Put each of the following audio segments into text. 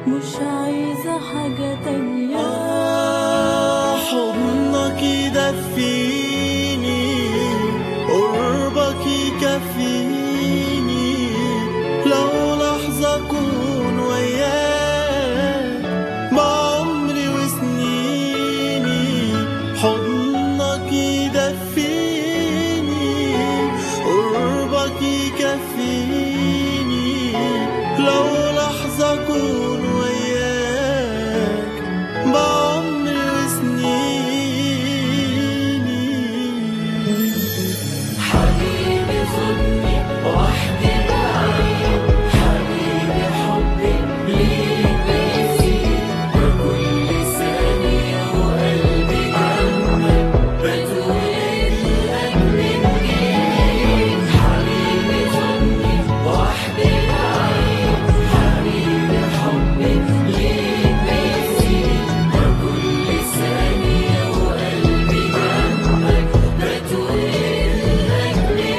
مش عايزة حاجة تانية آه حضنك يدفيني قربك يكفيني لو لحظة أكون وياك بعمري وسنيني حضنك يدفيني قربك يكفيني لو لحظة أكون وياك بعمري وسنيني حبيبي خدني وحدي بعيد حبيبي حبي ليك بيزيد وكل ثانية وقلبي جنبك بتولد من جديد حبيبي خدني وحدي بعيد حبيبي حبي ليك بيزيد وكل ثانية وقلبي جنبك بتولد من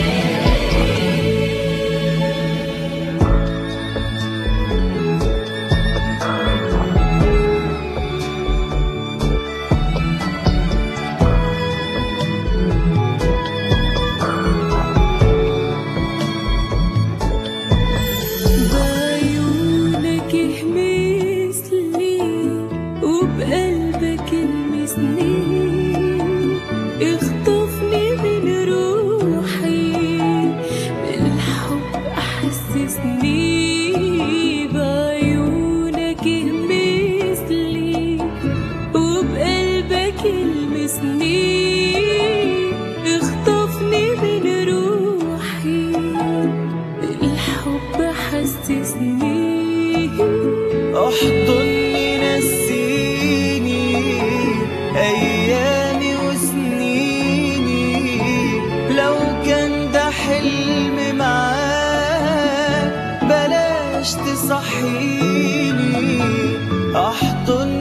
بعيونك يهمس لي وبقلبك يلمسني اخطفني من روحي بالحب احسسني بعيونك يهمس لي وبقلبك يلمسني اخطفني من روحي الحب حسسني احضني نسيني ايامي وسنيني لو كان ده حلم معاك بلاش تصحيني احضني